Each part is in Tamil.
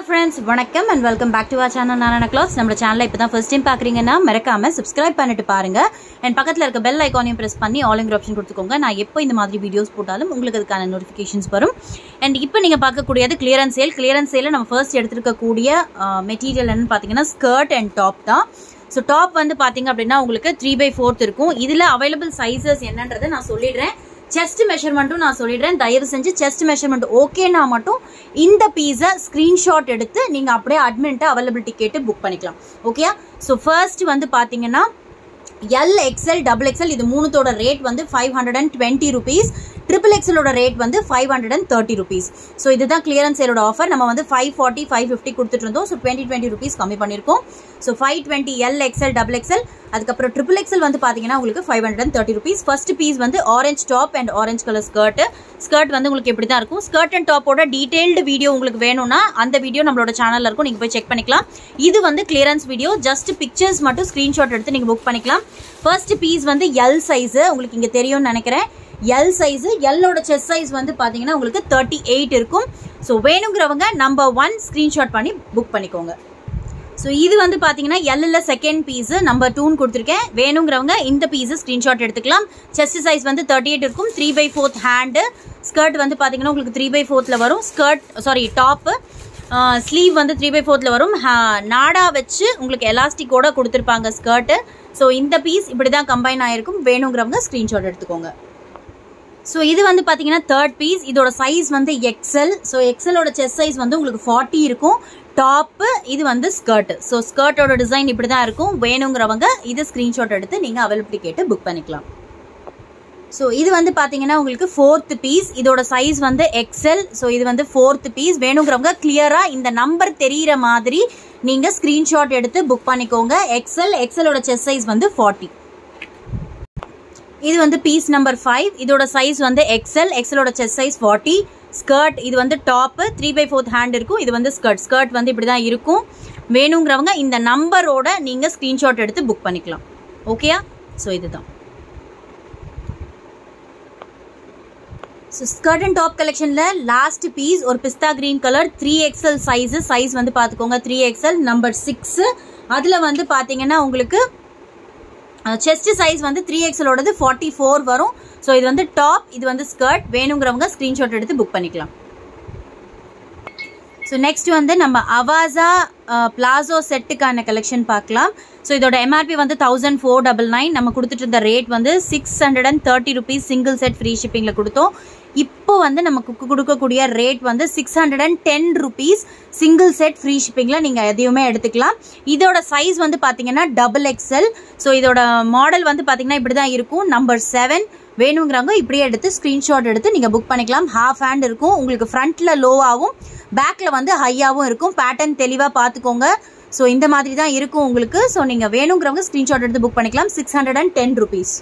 ஃப்ரெண்ட்ஸ் வணக்கம் and welcome back to our channel Narayana class நம்ம சேனலை இப்போ தான் ஃபர்ஸ்ட் டைம் பார்க்குறீங்கன்னா மறக்காம சப்ஸ்கிரைப் பண்ணிட்டு பாருங்க அண்ட் பக்கத்தில் இருக்க பெல் ஐக்கானையும் ப்ரெஸ் பண்ணி ஆல்ங்கிற ஆப்ஷன் கொடுத்துக்கோங்க நான் எப்போ இந்த மாதிரி வீடியோஸ் போட்டாலும் உங்களுக்கு அதுக்கான நோட்டிஃபிகேஷன்ஸ் வரும் அண்ட் இப்போ நீங்கள் பார்க்கக்கூடியது கிளியரன்ஸ் சேல் கிளியரன்ஸ் சேலில் நம்ம ஃபர்ஸ்ட் எடுத்துருக்கக்கூடிய மெட்டீரியல் என்னன்னு பார்த்தீங்கன்னா ஸ்கர்ட் அண்ட் டாப் தான் ஸோ டாப் வந்து பார்த்தீங்க அப்படின்னா உங்களுக்கு த்ரீ பை ஃபோர்த் இருக்கும் இதில் அவைலபிள் சைஸஸ் என்னன்றதை நான் சொல்லிடுறேன் செஸ்ட் மெஷர்மெண்ட்டும் நான் சொல்லிடுறேன் தயவு செஞ்சு செஸ்ட் மெஷர்மெண்ட் ஓகேனா மட்டும் இந்த பீஸை ஸ்க்ரீன்ஷாட் எடுத்து நீங்கள் அப்படியே அட்மின்ட்டு அவைலபிலிட்டி கேட்டு புக் பண்ணிக்கலாம் ஓகே ஸோ ஃபர்ஸ்ட் வந்து பார்த்தீங்கன்னா எல் எக்ஸ்எல் டபுள் எக்ஸ்எல் இது மூணுத்தோட ரேட் வந்து five hundred and twenty rupees triple எக்ஸலோட ரேட் வந்து five hundred and thirty rupees so இதுதான் கிளியரன்ஸ் சேலோட ஆஃபர் நம்ம வந்து ஃபைவ் ஃபார்ட்டி ஃபைவ் ஃபிஃப்டி கொடுத்துட்டு இருந்தோம் ஸோ டுவெண்ட்டி டுவெண்ட்டி ருபீஸ் கம்மி பண்ணியிருக்கோம் so five twenty L XL double XL அதுக்கப்புறம் ட்ரிபிள் எக்ஸ்எல் வந்து பார்த்தீங்கன்னா உங்களுக்கு five hundred and thirty rupees first piece வந்து orange top and orange colour skirt skirt வந்து உங்களுக்கு எப்படி தான் இருக்கும் ஸ்கர்ட் அண்ட் டாப்போட டீடைல்டு வீடியோ உங்களுக்கு வேணும்னா அந்த வீடியோ நம்மளோட சேனலில் இருக்கும் நீங்கள் போய் செக் பண்ணிக்கலாம் இது வந்து கிளியரன்ஸ் வீடியோ ஜஸ்ட் பிக்சர்ஸ் மட்டும் ஸ்க்ரீன்ஷாட் எடுத்து நீங்கள் புக் பண்ணிக்கலாம் ஃபர்ஸ்ட் பீஸ் வந்து எல் சைஸு உங்களுக்கு இங்கே தெரியும்னு நினைக்கிறேன் எல் சைஸு எல்லோட செஸ் சைஸ் வந்து பார்த்தீங்கன்னா உங்களுக்கு தேர்ட்டி எயிட் இருக்கும் ஸோ வேணுங்கிறவங்க நம்பர் ஒன் ஸ்க்ரீன்ஷாட் பண்ணி புக் பண்ணிக்கோங்க ஸோ இது வந்து பார்த்தீங்கன்னா எல்லில் செகண்ட் பீஸு நம்பர் டூன்னு கொடுத்துருக்கேன் வேணுங்கிறவங்க இந்த பீஸு ஸ்க்ரீன்ஷாட் எடுத்துக்கலாம் செஸ்ட் சைஸ் வந்து தேர்ட்டி எயிட் இருக்கும் three by fourth hand skirt வந்து பார்த்தீங்கன்னா உங்களுக்கு த்ரீ பை ஃபோர்த்தில் வரும் ஸ்கர்ட் சாரி டாப்பு ஸ்லீவ் வந்து த்ரீ பை ஃபோர்த்தில் வரும் நாடா வச்சு உங்களுக்கு எலாஸ்டிக்கோட கொடுத்துருப்பாங்க ஸ்கர்ட்டு ஸோ இந்த பீஸ் இப்படி தான் கம்பைன் ஆகிருக்கும் வேணுங்கிறவங்க ஸ்க்ரீன்ஷாட் எடுத்துக்கோங்க ஸோ இது வந்து பார்த்தீங்கன்னா தேர்ட் பீஸ் இதோட சைஸ் வந்து எக்ஸல் ஸோ எக்ஸலோட செஸ் சைஸ் வந்து உங்களுக்கு ஃபார்ட்டி இருக்கும் டாப்பு இது வந்து ஸ்கர்ட் ஸோ ஸ்கர்ட்டோட டிசைன் இப்படி தான் இருக்கும் வேணுங்கிறவங்க இது ஸ்க்ரீன்ஷாட் எடுத்து நீங்கள் அவைலபிலிட்டி கேட்டு புக் பண்ணிக்கலாம் ஸோ இது வந்து பார்த்தீங்கன்னா உங்களுக்கு ஃபோர்த் பீஸ் இதோட சைஸ் வந்து எக்ஸல் ஸோ இது வந்து ஃபோர்த் பீஸ் வேணுங்கிறவங்க கிளியராக இந்த நம்பர் தெரிகிற மாதிரி நீங்கள் ஸ்க்ரீன்ஷாட் எடுத்து புக் பண்ணிக்கோங்க எக்ஸல் எக்ஸலோட செஸ் சைஸ் வந்து ஃபார்ட்டி இது வந்து பீஸ் நம்பர் ஃபைவ் இதோட சைஸ் வந்து எக்ஸல் எக்ஸலோட செஸ் சைஸ் ஃபார்ட்டி ஸ்கர்ட் இது வந்து top three by fourth hand இருக்கும் இது வந்து ஸ்கர்ட் ஸ்கர்ட் வந்து இப்படி தான் இருக்கும் வேணுங்கிறவங்க இந்த நம்பரோட நீங்கள் ஸ்க்ரீன்ஷாட் எடுத்து புக் பண்ணிக்கலாம் ஓகேயா ஸோ இதுதான் ஸோ ஸ்கர்ட் அண்ட் டாப் கலெக்ஷனில் லாஸ்ட் பீஸ் ஒரு பிஸ்தா green colour three XL size size வந்து பார்த்துக்கோங்க த்ரீ எக்ஸல் நம்பர் சிக்ஸு அதில் வந்து பார்த்தீங்கன்னா உங்களுக்கு செஸ்ட் சைஸ் வந்து த்ரீ எக்ஸலோடது ஃபார்ட்டி ஃபோர் வரும் ஸோ இது வந்து டாப் இது வந்து ஸ்கர்ட் வேணுங்கிறவங்க ஸ்க்ரீன்ஷாட் எடுத்து புக் பண்ணிக்கலாம் ஸோ நெக்ஸ்ட் வந்து நம்ம அவாசா பிளாசோ செட்டுக்கான கலெக்ஷன் பார்க்கலாம் ஸோ இதோட எம்ஆர்பி வந்து தௌசண்ட் ஃபோர் டபுள் நைன் நம்ம கொடுத்துட்டு இருந்த ரேட் வந்து six hundred and thirty rupees single set free ஷிப்பிங்கில் கொடுத்தோம் இப்போ வந்து நமக்கு கொடுக்கக்கூடிய ரேட் வந்து six hundred and ten rupees single set free ஷிப்பிங்கில் நீங்கள் எதையுமே எடுத்துக்கலாம் இதோட சைஸ் வந்து பார்த்தீங்கன்னா டபுள் எக்ஸல் ஸோ இதோட மாடல் வந்து பார்த்தீங்கன்னா இப்படி தான் இருக்கும் நம்பர் செவன் வேணுங்கிறவங்க இப்படியே எடுத்து ஸ்க்ரீன்ஷாட் எடுத்து நீங்கள் புக் பண்ணிக்கலாம் ஹாஃப் ஹேண்ட் இருக்கும் உங்களுக்கு ஃப்ரண்ட்டில் லோவாகவும் பேக்கில் வந்து ஹையாகவும் இருக்கும் பேட்டர்ன் தெளிவாக பார்த்துக்கோங்க ஸோ இந்த மாதிரி தான் இருக்கும் உங்களுக்கு ஸோ நீங்கள் வேணுங்கிறவங்க ஸ்க்ரீன்ஷாட் எடுத்து புக் பண்ணிக்கலாம் six hundred and ten rupees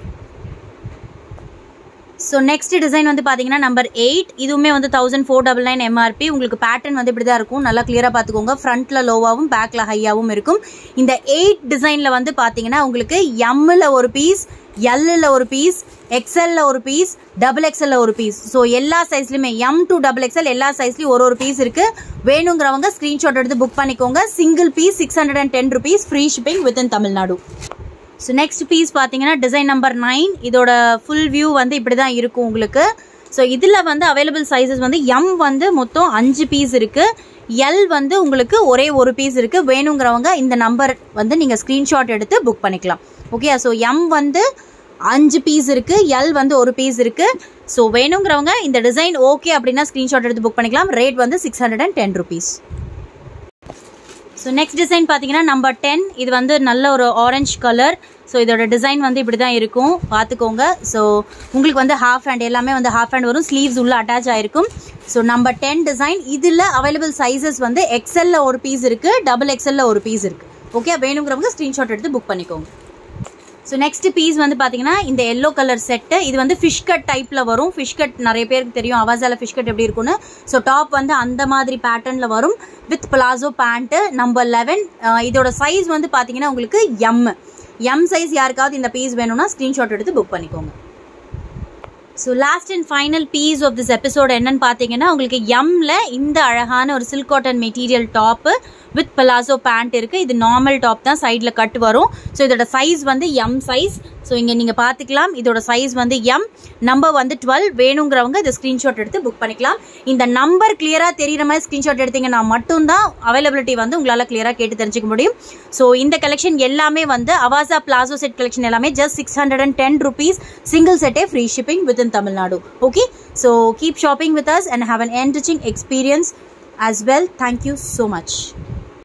so next design வந்து பார்த்தீங்கன்னா நம்பர் எயிட் இதுவுமே வந்து thousand four double nine MRP உங்களுக்கு பேட்டர்ன் வந்து இப்படி தான் இருக்கும் நல்லா கிளியராக பார்த்துக்கோங்க ஃப்ரண்ட்டில் லோவாகவும் பேக்கில் ஹையாகவும் இருக்கும் இந்த எயிட் டிசைனில் வந்து பார்த்தீங்கன்னா உங்களுக்கு எம்மில் ஒரு பீஸ் எல்லில் ஒரு பீஸ் எக்ஸலில் ஒரு பீஸ் டபுள் எக்ஸல்ல ஒரு பீஸ் ஸோ எல்லா சைஸ்லையுமே எம் டு டபுள் எக்ஸல் எல்லா சைஸ்லையும் ஒரு ஒரு பீஸ் இருக்குது வேணுங்கிறவங்க ஸ்க்ரீன்ஷாட் எடுத்து புக் பண்ணிக்கோங்க single piece six hundred and ten rupees free shipping within Tamil Nadu so next piece பார்த்தீங்கன்னா டிசைன் நம்பர் நைன் இதோட ஃபுல் வியூ வந்து இப்படி தான் இருக்கும் உங்களுக்கு ஸோ இதில் வந்து அவைலபிள் சைஸஸ் வந்து எம் வந்து மொத்தம் அஞ்சு பீஸ் இருக்குது எல் வந்து உங்களுக்கு ஒரே ஒரு பீஸ் இருக்குது வேணுங்கிறவங்க இந்த நம்பர் வந்து நீங்கள் ஸ்க்ரீன்ஷாட் எடுத்து புக் பண்ணிக்கலாம் ஓகே ஸோ எம் வந்து அஞ்சு பீஸ் இருக்குது எல் வந்து ஒரு பீஸ் இருக்குது ஸோ வேணுங்கிறவங்க இந்த டிசைன் ஓகே அப்படின்னா ஸ்க்ரீன்ஷாட் எடுத்து புக் பண்ணிக்கலாம் ரேட் வந்து six hundred and ten rupees so next design பார்த்தீங்கன்னா நம்பர் டென் இது வந்து நல்ல ஒரு ஆரஞ்ச் கலர் ஸோ இதோட டிசைன் வந்து இப்படி தான் இருக்கும் பார்த்துக்கோங்க ஸோ உங்களுக்கு வந்து ஹாஃப் ஹேண்ட் எல்லாமே வந்து ஹாஃப் ஹேண்ட் வரும் ஸ்லீவ்ஸ் உள்ள அட்டாச் ஆயிருக்கும் ஸோ நம்பர் டென் டிசைன் இதில் அவைலபிள் சைஸஸ் வந்து எக்ஸலில் ஒரு பீஸ் இருக்குது டபுள் எக்ஸலில் ஒரு பீஸ் இருக்குது ஓகே வேணுங்கிறவங்க ஸ்க்ரீன்ஷாட் எடுத்து புக் பண்ணிக்கோங்க ஸோ நெக்ஸ்ட் பீஸ் வந்து பார்த்தீங்கன்னா இந்த எல்லோ கலர் செட்டு இது வந்து ஃபிஷ் கட் டைப்பில் வரும் ஃபிஷ் கட் நிறைய பேருக்கு தெரியும் அவாசால ஃபிஷ் கட் எப்படி இருக்கும்னு ஸோ டாப் வந்து அந்த மாதிரி பேட்டர்னில் வரும் with palazzo pant number eleven இதோட சைஸ் வந்து பார்த்தீங்கன்னா உங்களுக்கு எம் எம் சைஸ் யாருக்காவது இந்த பீஸ் வேணும்னா ஸ்க்ரீன்ஷாட் எடுத்து புக் பண்ணிக்கோங்க so last and final piece of this episode என்னன்னு பார்த்தீங்கன்னா உங்களுக்கு எம்ல இந்த அழகான ஒரு silk cotton material top with palazzo pant இருக்குது இது நார்மல் டாப் தான் சைடில் கட் வரும் ஸோ இதோட சைஸ் வந்து எம் சைஸ் ஸோ இங்கே நீங்கள் பார்த்துக்கலாம் இதோட சைஸ் வந்து எம் நம்பர் வந்து டுவெல் வேணுங்கிறவங்க இந்த ஸ்க்ரீன்ஷாட் எடுத்து புக் பண்ணிக்கலாம் இந்த நம்பர் கிளியராக தெரிகிற மாதிரி ஸ்க்ரீன்ஷாட் எடுத்தீங்கன்னா மட்டும்தான் அவைலபிலிட்டி வந்து உங்களால் கிளியராக கேட்டு தெரிஞ்சுக்க முடியும் ஸோ இந்த கலெக்ஷன் எல்லாமே வந்து அவாசா பிளாசோ செட் கலெக்ஷன் எல்லாமே just six hundred and ten rupees single செட்டே free shipping with in Tamil Nadu okay so keep shopping with us and have an enriching experience as well. Thank you so much.